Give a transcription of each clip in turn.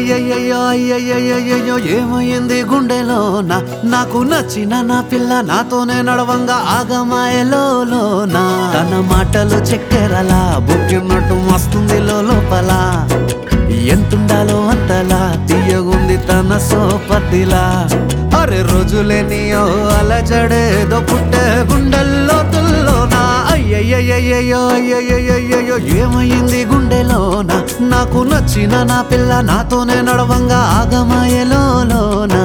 అయ్యయ్యయ్యో అయ్యయ్యయ్యో ఏమైంది గుండెలోన నాకు నచ్చిన నా పిల్ల నాతోనే నడవంగా ఆగమాయలోన తన మాటలు చక్కెరలా బుక్కినట్టు మస్తుంది లోపల ఎంతుండాలో అంతలా తీయగుంది తన సోపతిలా అరే రోజులేనియో అలజడేదో పుట్టే గుండెల్లో తుల్లోనా అయ్యయ్యయ్యయ్యో అయ్యయ్యయ్యో ఏమైంది గుండెలోన నాకు నచ్చిన నా పిల్ల నాతోనే నడవంగా ఆగమాయలోనా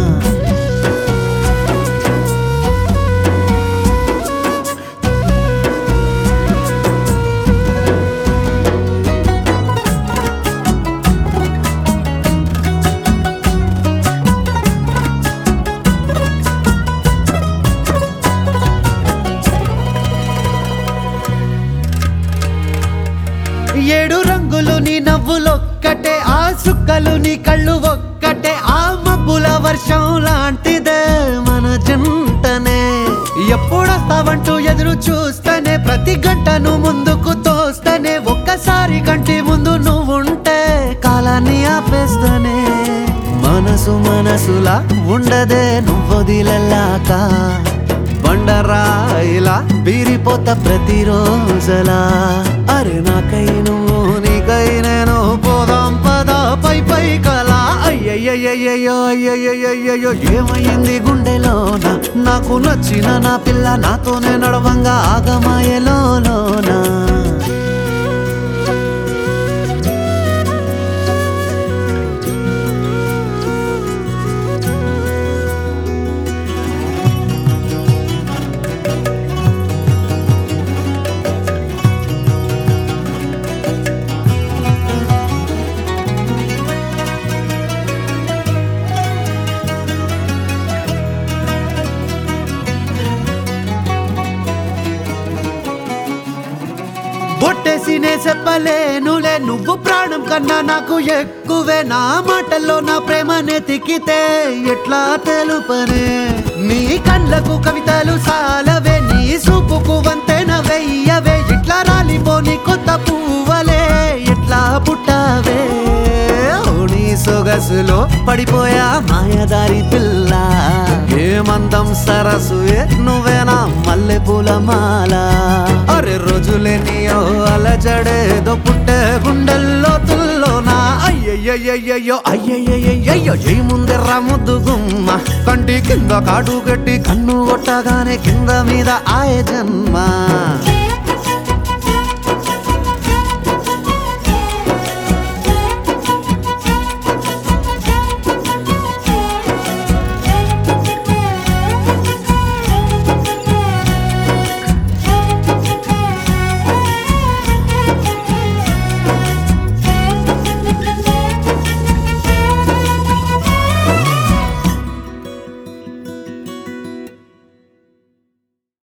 ఏడు రంగులు నీ నవ్వులొక్కటే ఆ సుక్కలు నీ కళ్ళు ఒక్కటే ఆ మబ్బుల వర్షం లాంటిదే మన జంటనే ఎప్పుడొస్తావంటూ ఎదురు చూస్తేనే ప్రతి గంటను ముందుకు తోస్తేనే ఒక్కసారి కంటి ముందు నువ్వుంటే కాలాన్ని ఆపేస్తేనే మనసు మనసులా ఉండదే నువ్వొదిలెల్లాక బండరాయిలా బీరిపోత ప్రతిరోజలా అరే నాకై నువ్వు నీకై నేను పోదాం పద పై పై కలా అయ్యయ్యయ్యయ్యో అయ్యయ్యయ్యో ఏమైంది గుండెలోన నాకు నచ్చిన నా పిల్ల నాతోనే నడవంగా ఆగమాయలోనా బొట్టేసినే చెప్పలేనులే నువ్వు ప్రాణం కన్నా నాకు ఎక్కువే నా మాటల్లో నా ప్రేమనే తిక్కితే ఎట్లా తెలుపనే నీ కళ్ళకు కవితలు సాలవే నీ సూపుకు వంతెన వెయ్యవే ఇట్లా రాలిపోని కొత్త పువ్వలే ఎట్లా పుట్టావే ఓ నీ సొగసులో పడిపోయా మాయదారి పిల్ల ఏమందం సరసు నువ్వేనా మల్లె పూల మాల అరే రోజులేనియో అలజడేదో పుట్టే గుండెల్లో తుల్లోనా అయ్యయ్యయ్యయ్యో అయ్యయ్యయ్యయ్యో ఏ ముందెర్ర ముద్దు గుమ్మ కంటి కింద కాడు గట్టి కన్ను కొట్టగానే కింద మీద ఆయ జన్మ